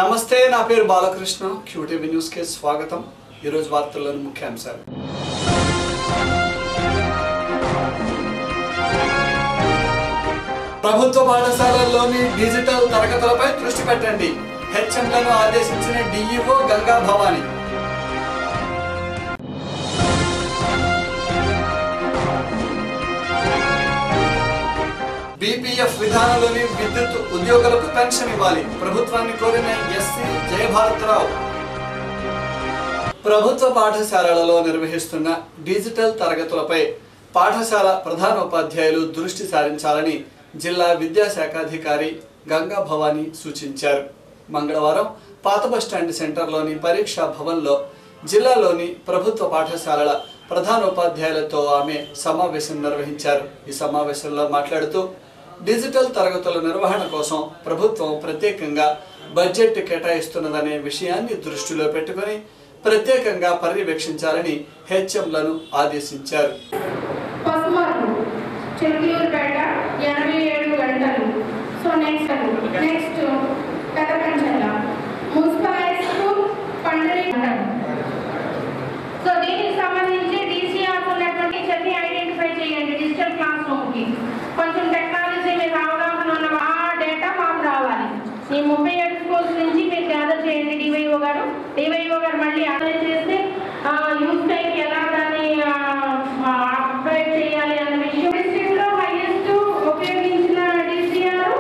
నమస్తే నా పేరు బాలకృష్ణ క్యూటీవీ న్యూస్ కి స్వాగతం ఈరోజు వార్తల్లోని ముఖ్యాంశాలు ప్రభుత్వ పాఠశాలల్లోని డిజిటల్ తరగతులపై దృష్టి పెట్టండి హెచ్ఎంలను ఆదేశించిన డిఈఓ గంగా భవాని బీపీఎఫ్ విధానంలోని విద్యుత్ ఉద్యోగులకు పెన్షన్ ఇవ్వాలి ప్రభుత్వాన్ని కోరిన ఎస్సీ జయభారత్రావు ప్రభుత్వ పాఠశాలలలో నిర్వహిస్తున్న డిజిటల్ తరగతులపై పాఠశాల ప్రధానోపాధ్యాయులు దృష్టి సారించాలని జిల్లా విద్యాశాఖాధికారి గంగా భవానీ సూచించారు మంగళవారం పాత బస్టాండ్ సెంటర్లోని పరీక్షా భవన్లో జిల్లాలోని ప్రభుత్వ పాఠశాలల ప్రధానోపాధ్యాయులతో ఆమె సమావేశం నిర్వహించారు ఈ సమావేశంలో మాట్లాడుతూ డిజిటల్ తరగతుల నిర్వహణ కోసం ప్రభుత్వం ప్రత్యేకంగా బడ్జెట్ కేటాయిస్తున్నదనే విషయాన్ని దృష్టిలో పెట్టుకొని ప్రత్యేకంగా పర్యవేక్షించాలని హెచ్ఎంలను ఆదేశించారు పసుమర్రు చిరుకూరుపేట ఎనభై ఏడు గంటలు so next next Pedakanchela municipal high school Pandari so దీనికి సంబంధించి డీసీఆర్ ఉన్నటువంటి చెల్లి ఐడెంటిఫై చేయండి డిజిటల్ క్లాస్ రూమ్కి కొంచెం టెక్నాలజీ మీకు అవగాహన ఉన్న ఆ డేటా మాకు రావాలి ఈ ముప్పై ఏడు స్కూల్స్ నుంచి మీరు గ్యాదర్ చేయండి డివైఓ గారు డివైఓ గారు మళ్ళీ అప్లై చేస్తే యూత్ టైంకి ఎలా దాన్ని అప్డేట్ చేయాలి అనే విషయం డిస్ట్రిక్ట్ లో హైయెస్ట్ ఉపయోగించిన డిసిఆర్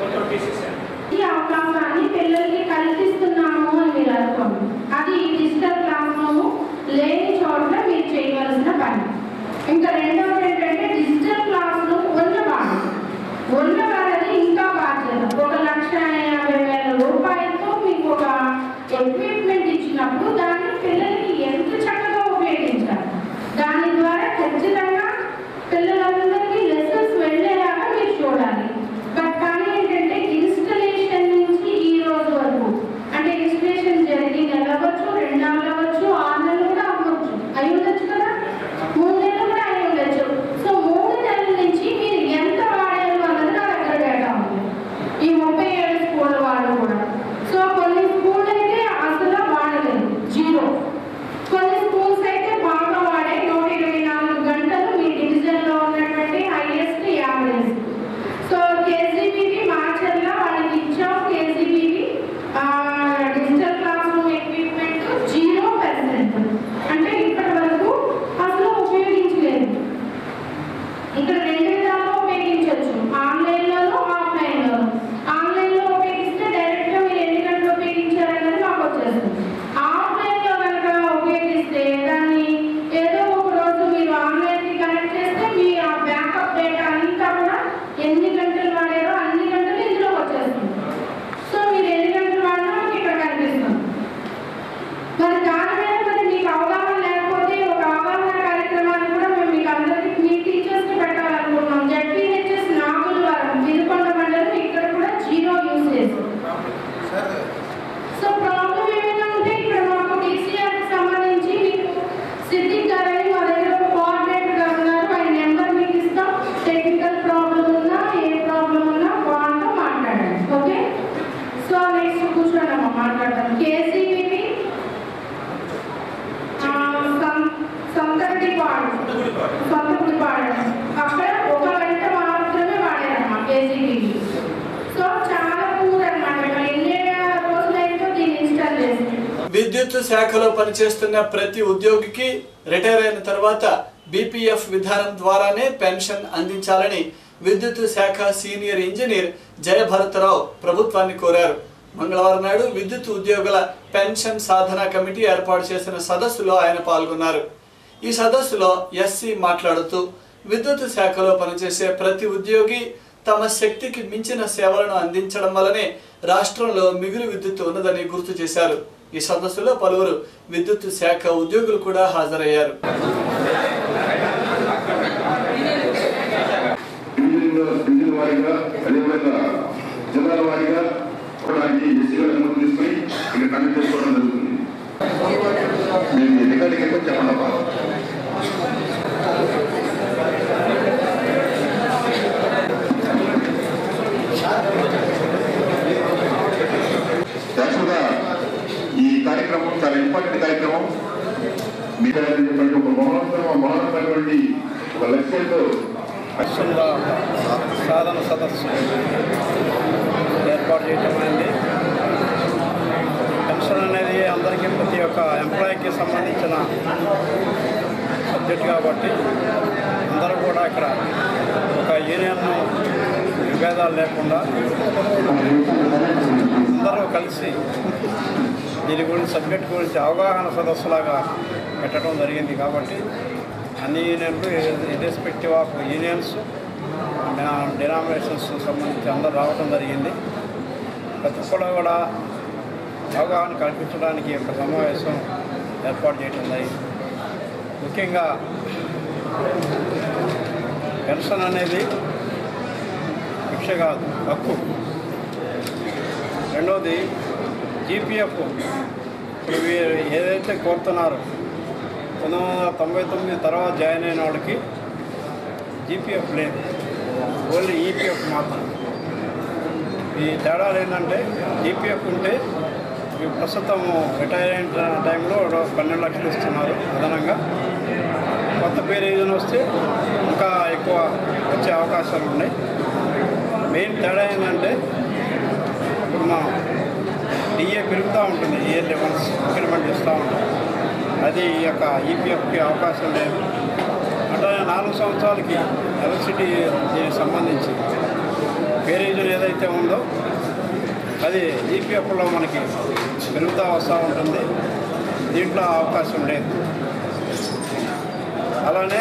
ఈ అవకాశాన్ని పిల్లలకి కల్పిస్తున్నాము అని మీరు అనుకోండి అది డిజిటల్ క్లాస్ రూమ్ లేని చోట్ల మీరు చేయవలసిన పని ఇంకా రెండవది ఏంటంటే డిజిటల్ క్లాస్ రూమ్ ఉన్నవాడు ఉన్నవారది ఇంకా బాధ్యత ఒక లక్ష యాభై వేల రూపాయలతో మీకు ఒక ఎక్విప్మెంట్ ఇచ్చినప్పుడు దాన్ని పిల్లలకి ఎంత చక్కగా ఉపయోగించాలి దాని ద్వారా ఖచ్చితంగా పిల్లలందరికీ లెసన్స్ వెళ్ళేలాగా మీరు చూడాలి బట్ కానీ ఏంటంటే ఇన్స్టలేషన్ నుంచి ఈ రోజు వరకు అంటే ఇన్స్టలేషన్ జరిగి నెల అవ్వచ్చు రెండు నెలలు అవ్వచ్చు ఆరు నెలలు కూడా అవ్వచ్చు అయి ఉండొచ్చు కదా మూడు నెలలు కూడా అయి ఉండొచ్చు సో మూడు నెలల నుంచి మీరు ఎంత వాడారు అన్నది నా దగ్గర డేటా ఉంది ఈ ముప్పై ఏడు స్కూల్ వాళ్ళు కూడా సో కొన్ని స్కూల్ అయితే అసలు వాడలేదు జీరో కొన్ని స్కూల్స్ అయితే బాగా వాడే నూట ఇరవై నాలుగు గంటలు మీ డివిజన్లో ఉన్నటువంటి highest average so KGBV Macherla వాళ్ళకి ఇచ్చాం KGBV digital class room equipment zero percent అంటే ఇప్పటి వరకు అసలు ఉపయోగించలేదు ఇక్కడ రెండు విధాలుగా ఉపయోగించవచ్చు ఆన్లైన్లోను ఆఫ్లైన్లోను ఆన్లైన్లో ఉపయోగిస్తే డైరెక్ట్గా మీరు ఎన్ని గంటలు ఉపయోగించారనేది మాకు వచ్చేస్తుంది ఆఫ్లైన్లో కనుక ఉపయోగిస్తే దాన్ని ఏదో ఒక రోజు మీరు ఆన్లైన్కి కనెక్ట్ చేస్తే మీ ఆ బ్యాకప్ డేటా అంతా కూడా ఎన్ని గంటలు వాడారో అన్ని గంటలు ఇందులో వచ్చేస్తుంది సో మీరు ఎన్ని గంటలు వాడినా మాకు ఇక్కడ కనిపిస్తుంది మరి దాని మీద మరి మీకు అవగాహన లేకపోతే ఒక అవగాహన కార్యక్రమాన్ని కూడా మేము మీకు అందరికీ మీ టీచర్స్కి పెట్టాలనుకుంటున్నాం జడ్పీహెచ్ఎస్ నాగుల వారం వినుకొండ మండలం ఇక్కడ కూడా జీరో యూసేజ్ సో ప్రాబ్లం ఏమైనా ఉంటే ఇక్కడ మాకు టీసీఆర్ సంబంధించి మీకు సిద్దిక్ గారు అని మా దగ్గర ఒక కోఆర్డినేటర్ గారు ఉన్నారు ఆయన నెంబర్ మీకు ఇస్తాం టెక్నికల్ ప్రాబ్లం ఉన్నా ఏ ప్రాబ్లం ఉన్నా వాళ్ళతో మాట్లాడండి ఓకే సో నెక్స్ట్ కూర్చోండి అమ్మ మాట్లాడదాం కేసీబీవి సంతటి పాడు సంతకుడి పాడు అక్కడ ఒక గంట మాత్రమే వాడారమ్మా కేజీబీవి సో చాలా పూర్ అనమాట మరి ఎన్ని రోజులైతే దీన్ని ఇన్స్టాల్ చేసి విద్యుత్ శాఖలో పనిచేస్తున్న ప్రతి ఉద్యోగికి రిటైర్ అయిన తర్వాత బీపీఎఫ్ విధానం ద్వారానే పెన్షన్ అందించాలని విద్యుత్ శాఖ సీనియర్ ఇంజనీర్ జయభరతరావు ప్రభుత్వాన్ని కోరారు మంగళవారం నాడు విద్యుత్ ఉద్యోగుల పెన్షన్ సాధన కమిటీ ఏర్పాటు చేసిన సదస్సులో ఆయన పాల్గొన్నారు ఈ సదస్సులో ఎస్సీ మాట్లాడుతూ విద్యుత్ శాఖలో పనిచేసే ప్రతి ఉద్యోగి తమ శక్తికి మించిన సేవలను అందించడం వల్లనే రాష్ట్రంలో మిగులు విద్యుత్ ఉన్నదని గుర్తు చేశారు ఈ సదస్సులో పలువురు విద్యుత్ శాఖ ఉద్యోగులు కూడా హాజరయ్యారు డివిజన్లో డివిజన్ వారీగా అదేవిధంగా జిల్లాల వారీగా కూడా ఈ ఎస్సీల నెంబర్ తీసుకొని ఇక్కడ కనెక్ట్ చేసుకోవడం జరుగుతుంది నేను ఎన్నికలకి ఎక్కువ చెప్పండి అబ్బా యాక్చువల్గా ఇంపార్టెంట్ కార్యక్రమం మీరు చెప్పండి ఒక మహోత్సవం మహోన్నతమైనటువంటి ఒక లక్ష్యంతో అశ్వంద సాధన సదస్సు ఏర్పాటు చేయటం అయింది పెన్షన్ అనేది అందరికీ ప్రతి ఒక్క ఎంప్లాయీకి సంబంధించిన సబ్జెక్ట్ కాబట్టి అందరూ కూడా ఇక్కడ ఒక యూనియన్ విభేదాలు లేకుండా అందరూ కలిసి దీని గురించి సబ్జెక్ట్ గురించి అవగాహన సదస్సులాగా పెట్టడం జరిగింది కాబట్టి అన్ని యూనియన్లు ఇర్రెస్పెక్టివ్ ఆఫ్ యూనియన్స్ డినామినేషన్స్ సంబంధించి అందరూ రావడం జరిగింది ప్రతి ఒక్కరు కూడా అవగాహన కల్పించడానికి ఈ యొక్క సమావేశం ఏర్పాటు చేయడం జరిగింది ముఖ్యంగా పెన్షన్ అనేది శిక్ష కాదు హక్కు రెండవది జీపీఎఫ్ ఇప్పుడు వీరు ఏదైతే కోరుతున్నారో పంతొమ్మిది వందల తొంభై తొమ్మిది తర్వాత జాయిన్ అయిన వాళ్ళకి జీపీఎఫ్ లేదు ఓన్లీ ఈపీఎఫ్ మాత్రం ఈ తేడాలు ఏంటంటే జీపీఎఫ్ ఉంటే ఈ ప్రస్తుతం రిటైర్ అయిన టైంలో పన్నెండు లక్షలు ఇస్తున్నారు అదనంగా కొత్త పేరు ఏదైనా వస్తే ఇంకా ఎక్కువ వచ్చే అవకాశాలు ఉన్నాయి మెయిన్ తేడా ఏంటంటే ఇప్పుడు మనం డిఏ పెరుగుతూ ఉంటుంది ఇయర్ లెవెల్స్ ఇంక్రిమెంట్ ఇస్తూ ఉంటాం అది ఈ యొక్క ఈపీఎఫ్కి అవకాశం లేదు అట్లనే నాలుగు సంవత్సరాలకి ఎలక్ట్రిసిటీ దీనికి సంబంధించి పేరేజన్ ఏదైతే ఉందో అది ఈపీఎఫ్లో మనకి పెరుగుతూ వస్తూ ఉంటుంది దీంట్లో అవకాశం లేదు అలానే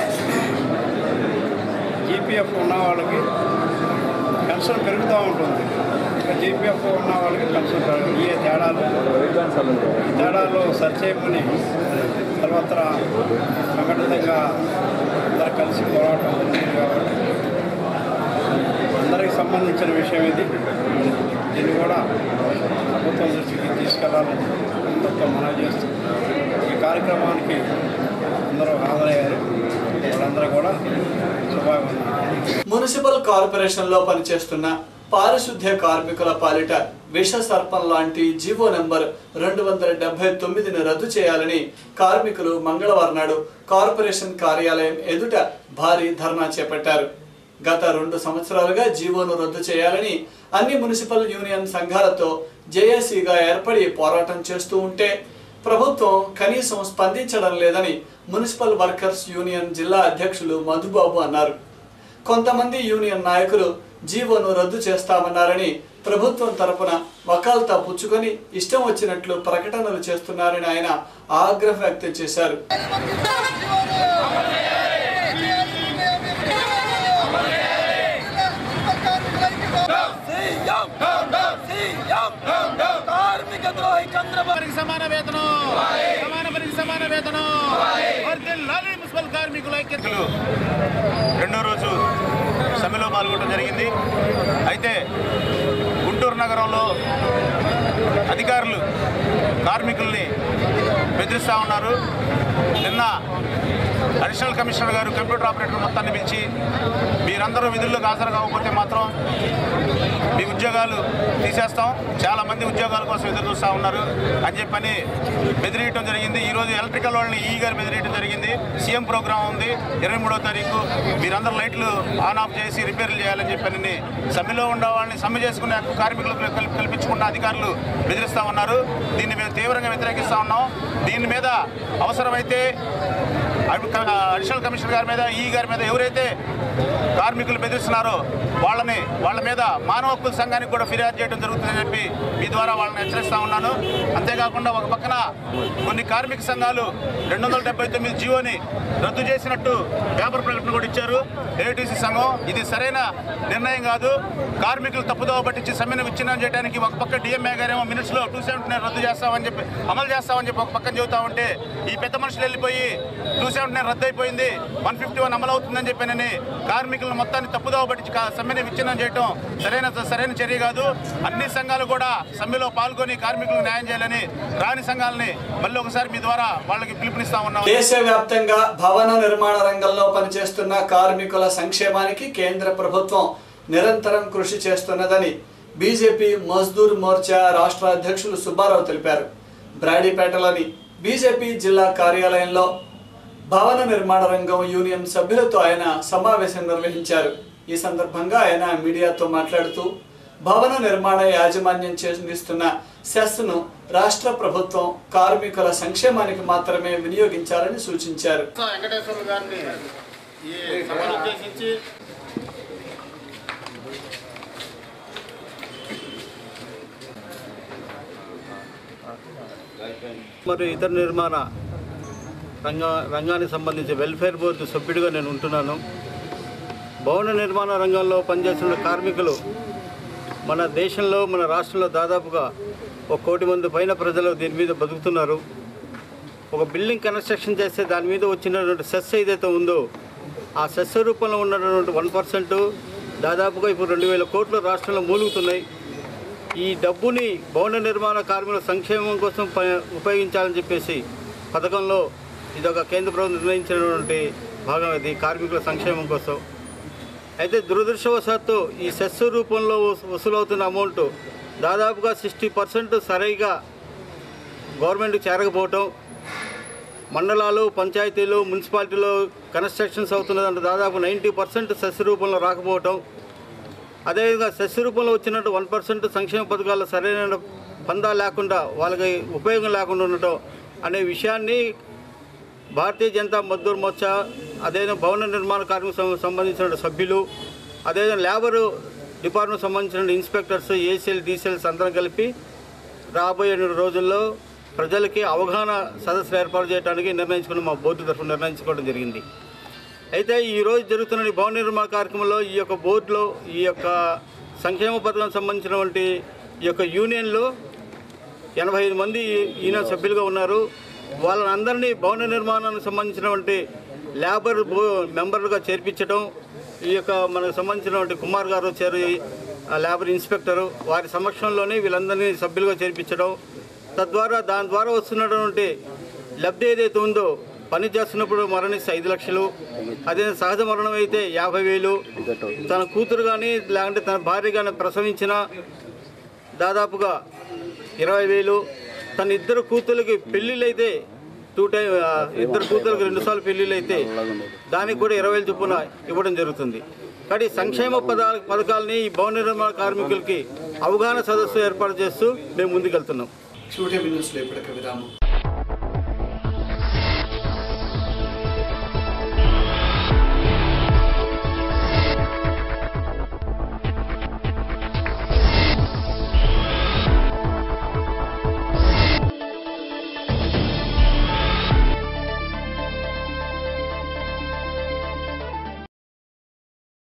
జీపీఎఫ్ ఉన్న వాళ్ళకి పెన్షన్ పెరుగుతూ ఉంటుంది ఇంకా జీపీఎఫ్ ఉన్న వాళ్ళకి పెన్షన్ పెరగదు ఈ తేడాలు ఈ తేడాలు సరిచేయమని తర్వాత సంఘటితంగా అందరు కలిసి పోరాటం జరిగింది కాబట్టి అందరికి సంబంధించిన విషయం ఇది దీన్ని కూడా ప్రభుత్వం దృష్టికి తీసుకెళ్లాలని ప్రభుత్వం మనవి చేస్తూ ఈ కార్యక్రమానికి అందరూ హాజరయ్యారు వాళ్ళందరూ కూడా శుభాకాంక్షలు మున్సిపల్ కార్పొరేషన్ లో పనిచేస్తున్న పారిశుద్ధ్య కార్మికుల పాలిట విష సర్పం లాంటి జీవో నంబర్ రెండు వందల డెబ్బై తొమ్మిదిని రద్దు చేయాలని కార్మికులు మంగళవారం నాడు కార్పొరేషన్ కార్యాలయం ఎదుట భారీ ధర్నా చేపట్టారు గత రెండు సంవత్సరాలుగా జీవోను రద్దు చేయాలని అన్ని మున్సిపల్ యూనియన్ సంఘాలతో జేఏసీగా ఏర్పడి పోరాటం చేస్తూ ఉంటే ప్రభుత్వం కనీసం స్పందించడం లేదని మున్సిపల్ వర్కర్స్ యూనియన్ జిల్లా అధ్యక్షులు మధుబాబు అన్నారు కొంతమంది యూనియన్ నాయకులు జీవోను రద్దు చేస్తామన్నారని ప్రభుత్వం తరపున వకాల్తా పుచ్చుకొని ఇష్టం వచ్చినట్లు ప్రకటనలు చేస్తున్నారని ఆయన ఆగ్రహం వ్యక్తం చేశారు కార్మిక ద్రోహి చంద్రబాబు సమాన వేతనం సమాన పనికి సమాన వేతనం వర్ధిల్లాలి మున్సిపల్ కార్మికుల ఐక్యత రెండో రోజు సమ్మెలో పాల్గొనడం జరిగింది అయితే గుంటూరు నగరంలో అధికారులు కార్మికుల్ని బెదిరిస్తూ ఉన్నారు నిన్న అడిషనల్ కమిషనర్ గారు కంప్యూటర్ ఆపరేటర్ మొత్తాన్ని పిలిచి మీరందరూ విధుల్లోకి హాజరు కాకపోతే మాత్రం మీ ఉద్యోగాలు తీసేస్తాం చాలా మంది ఉద్యోగాల కోసం ఎదురు చూస్తూ ఉన్నారు అని చెప్పని బెదిరియటం జరిగింది ఈ రోజు ఎలక్ట్రికల్ వాళ్ళని ఈ గారు బెదిరియటం జరిగింది సీఎం ప్రోగ్రామ్ ఉంది ఇరవై మూడో తారీఖు మీరందరూ లైట్లు ఆన్ ఆఫ్ చేసి రిపేర్లు చేయాలని చెప్పని సమ్మెలో ఉన్న వాళ్ళని సమ్మె చేసుకునే హక్కు కార్మికులకు కల్పి- కల్పించకుండా అధికారులు బెదిరిస్తా ఉన్నారు దీన్ని మేము తీవ్రంగా వ్యతిరేకిస్తా ఉన్నాం దీని మీద అవసరమైతే అవి క- అడిషనల్ కమిషనర్ గారి మీద ఈ గారి మీద ఎవరైతే కార్మికులు బెదిరిస్తున్నారో వాళ్ళని వాళ్ళ మీద మానవ హక్కుల సంఘానికి కూడా ఫిర్యాదు చేయడం జరుగుతుందని చెప్పి మీ ద్వారా వాళ్ళని హెచ్చరిస్తా ఉన్నాను అంతేకాకుండా ఒక పక్కన కొన్ని కార్మిక సంఘాలు రెండు వందల డెబ్బై తొమ్మిది జీవోని రద్దు చేసినట్టు పేపర్ ప్రకటన కూడా ఇచ్చారు ఏటీసీ సంఘం ఇది సరైన నిర్ణయం కాదు కార్మికులు తప్పుదోవ పట్టించి సమ్మెను విచ్ఛిన్నం చేయడానికి ఒక పక్క డిఎంఏ గారేమో మినిట్స్ లో టూ సెవెంటీ నైన్ రద్దు చేస్తామని చెప్పి అమలు చేస్తామని చెప్పి ఒక పక్కన చెబుతా ఉంటే ఈ పెద్ద మనుషులు వెళ్ళిపోయి టూ సెవెంటీ నైన్ రద్దు అయిపోయింది వన్ ఫిఫ్టీ వన్ అమలు అవుతుందని చెప్పి కార్మికులను మొత్తాన్ని తప్పుదోవ పట్టించి కా- సమ్మెని విచ్ఛిన్నం చేయడం సరైన సరైన చర్య కాదు అన్ని సంఘాలు కూడా సమ్మెలో పాల్గొని కార్మికులకు న్యాయం చేయాలని రాని సంఘాలని మళ్ళీ ఒకసారి మీ ద్వారా వాళ్ళకి పిలుపునిస్తా ఉన్నాం దేశవ్యాప్తంగా భవన నిర్మాణ రంగంలో పనిచేస్తున్న కార్మికుల సంక్షేమానికి కేంద్ర ప్రభుత్వం నిరంతరం కృషి చేస్తున్నదని బీజేపీ మజ్దూర్ మోర్చా రాష్ట్ర అధ్యక్షులు సుబ్బారావు తెలిపారు బ్రాడీపేటలోని బీజేపీ జిల్లా కార్యాలయంలో భవన నిర్మాణ రంగం యూనియన్ సభ్యులతో ఆయన సమావేశం నిర్వహించారు ఈ సందర్భంగా ఆయన మీడియాతో మాట్లాడుతూ భవన నిర్మాణ యాజమాన్యం చెల్లిస్తున్న సెస్ను రాష్ట్ర ప్రభుత్వం కార్మికుల సంక్షేమానికి మాత్రమే వినియోగించాలని సూచించారు వెంకటేశ్వర గారిని ఈ సభను ఉద్దేశించి మరియు ఇతర నిర్మాణ రంగ రంగానికి సంబంధించి వెల్ఫేర్ బోర్డు సభ్యుడిగా నేను ఉంటున్నాను భవన నిర్మాణ రంగంలో పనిచేస్తున్న కార్మికులు మన దేశంలో మన రాష్ట్రంలో దాదాపుగా ఒక కోటి మంది పైన ప్రజలు దీని మీద బతుకుతున్నారు ఒక బిల్డింగ్ కన్స్ట్రక్షన్ చేస్తే దాని మీద వచ్చినటువంటి సెస్ ఏదైతే ఉందో ఆ సెస్ రూపంలో ఉన్నటువంటి వన్ పర్సెంట్ దాదాపుగా ఇప్పుడు రెండు వేల కోట్లు రాష్ట్రంలో మూలుగుతున్నాయి ఈ డబ్బుని భవన నిర్మాణ కార్మికుల సంక్షేమం కోసం ప- ఉపయోగించాలని చెప్పేసి పథకంలో ఇదొక కేంద్ర ప్రభుత్వం నిర్ణయించినటువంటి భాగం ఇది కార్మికుల సంక్షేమం కోసం అయితే దురదృష్టవశాత్తు ఈ సెస్ రూపంలో వసూ- వసూలవుతున్న అమౌంట్ దాదాపుగా సిక్స్టీ పర్సెంట్ సరిగా గవర్నమెంట్కి చేరకపోవటం మండలాలు పంచాయతీలు మున్సిపాలిటీలో కన్స్ట్రక్షన్స్ అవుతున్నదంటే దాదాపు నైంటీ పర్సెంట్ సెస్ రూపంలో రాకపోవటం అదేవిధంగా సెస్ రూపంలో వచ్చినట్టు వన్ పర్సెంట్ సంక్షేమ పథకాలు సరైన పందా లేకుండా వాళ్ళకి ఉపయోగం లేకుండా ఉండటం అనే విషయాన్ని భారతీయ జనతా మజ్దూర్ మోర్చా అదేవిధంగా భవన నిర్మాణ కార్మిక సం- సంబంధించిన సభ్యులు అదేవిధంగా లేబర్ డిపార్ట్మెంట్ సంబంధించిన ఇన్స్పెక్టర్స్ ఏసీఎల్ డీసీఎల్స్ అందరం కలిపి రాబోయే రోజుల్లో ప్రజలకి అవగాహన సదస్సులు ఏర్పాటు చేయడానికి నిర్ణయించుకుని మా బోర్డు తరఫున నిర్ణయించుకోవడం జరిగింది అయితే ఈ రోజు జరుగుతున్న ఈ భవన నిర్మాణ కార్యక్రమంలో ఈ యొక్క బోర్డులో ఈ యొక్క సంక్షేమ పథకం సంబంధించినటువంటి ఈ యొక్క యూనియన్లో ఎనభై ఐదు మంది యూనియన్ సభ్యులుగా ఉన్నారు వాళ్ళని అందరినీ భవన నిర్మాణానికి సంబంధించినటువంటి లేబర్ బో మెంబర్లుగా చేర్పించడం ఈ యొక్క మనకు సంబంధించినటువంటి కుమార్ గారు చేరు ఆ లేబర్ ఇన్స్పెక్టరు వారి సమక్షంలోనే వీళ్ళందరినీ సభ్యులుగా చేర్పించడం తద్వారా దాని ద్వారా వస్తున్నటువంటి లబ్ధి ఏదైతే ఉందో పని చేస్తున్నప్పుడు మరణిస్తే ఐదు లక్షలు అదే సహజ మరణం అయితే యాభై వేలు తన కూతురు కానీ లేకుంటే తన భార్య కానీ ప్రసవించిన దాదాపుగా ఇరవై వేలు తన ఇద్దరు కూతుర్లకి పెళ్ళిళ్ళు అయితే టూ టైం ఆ, ఇద్దరు కూతుర్లకు రెండుసార్లు పెళ్ళిళ్ళు అయితే దానికి కూడా ఇరవై వేలు చొప్పున ఇవ్వడం జరుగుతుంది కానీ సంక్షేమ పదాల పథకాలని ఈ భవన నిర్మాణ కార్మికులకి అవగాహన సదస్సు ఏర్పాటు చేస్తూ మేము ముందుకెళ్తున్నాం షూటింగ్ న్యూస్లో ఇప్పటికి విరామం